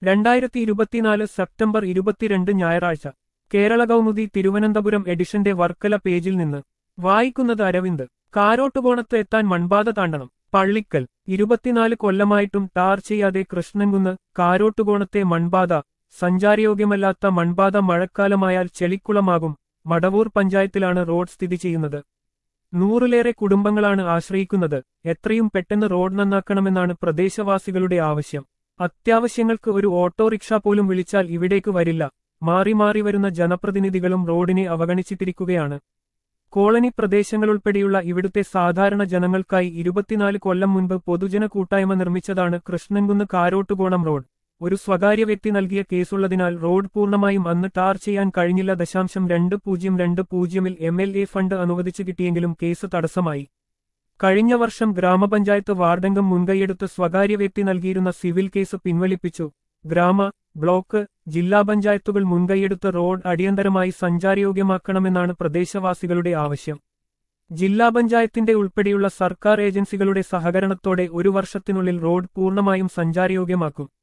രണ്ടായിരത്തി ഇരുപത്തിനാല് സെപ്റ്റംബർ ഇരുപത്തിരണ്ട് ഞായറാഴ്ച കേരള കൗമുദി തിരുവനന്തപുരം എഡിഷന്റെ വർക്കല പേജിൽ നിന്ന് വായിക്കുന്നത് അരവിന്ദ് കാരോട്ടുകോണത്ത് എത്താൻ മൺപാത താണ്ടണം പള്ളിക്കൽ ഇരുപത്തിനാല് കൊല്ലമായിട്ടും ടാർ ചെയ്യാതെ കൃഷ്ണൻകുന്ന് കാരോട്ടുകോണത്തെ മൺപാത സഞ്ചാരയോഗ്യമല്ലാത്ത മൺപാത മഴക്കാലമായാൽ ചെളിക്കുളമാകും മടവൂർ പഞ്ചായത്തിലാണ് റോഡ് സ്ഥിതി ചെയ്യുന്നത് നൂറിലേറെ കുടുംബങ്ങളാണ് ആശ്രയിക്കുന്നത് എത്രയും പെട്ടെന്ന് റോഡ് നന്നാക്കണമെന്നാണ് പ്രദേശവാസികളുടെ ആവശ്യം അത്യാവശ്യങ്ങൾക്ക് ഒരു ഓട്ടോറിക്ഷ പോലും വിളിച്ചാൽ ഇവിടേക്ക് വരില്ല മാറി മാറി വരുന്ന ജനപ്രതിനിധികളും റോഡിനെ അവഗണിച്ചിട്ടിരിക്കുകയാണ് കോളനി പ്രദേശങ്ങളുൾപ്പെടെയുള്ള ഇവിടുത്തെ സാധാരണ ജനങ്ങൾക്കായി ഇരുപത്തിനാല് കൊല്ലം മുൻപ് പൊതുജന കൂട്ടായ്മ നിർമ്മിച്ചതാണ് കൃഷ്ണൻകുന്ന് കാരോട്ടുകോണം റോഡ് ഒരു സ്വകാര്യ വ്യക്തി നൽകിയ കേസുള്ളതിനാൽ റോഡ് പൂർണ്ണമായും അന്ന് ടാർ ചെയ്യാൻ കഴിഞ്ഞില്ല ദശാംശം രണ്ട് പൂജ്യം രണ്ട് പൂജ്യമിൽ എം എൽ എ ഫണ്ട് അനുവദിച്ചു കിട്ടിയെങ്കിലും കേസ് തടസ്സമായി കഴിഞ്ഞ വർഷം ഗ്രാമപഞ്ചായത്ത് വാർഡംഗം മുൻകൈയെടുത്ത് സ്വകാര്യ വ്യക്തി നൽകിയിരുന്ന സിവിൽ കേസ് പിൻവലിപ്പിച്ചു ഗ്രാമ ബ്ലോക്ക് ജില്ലാ പഞ്ചായത്തുകൾ മുൻകൈയെടുത്ത് റോഡ് അടിയന്തരമായി സഞ്ചാരയോഗ്യമാക്കണമെന്നാണ് പ്രദേശവാസികളുടെ ആവശ്യം ജില്ലാ പഞ്ചായത്തിന്റെ ഉൾപ്പെടെയുള്ള സർക്കാർ ഏജൻസികളുടെ സഹകരണത്തോടെ ഒരു വർഷത്തിനുള്ളിൽ റോഡ് പൂർണ്ണമായും സഞ്ചാരയോഗ്യമാക്കും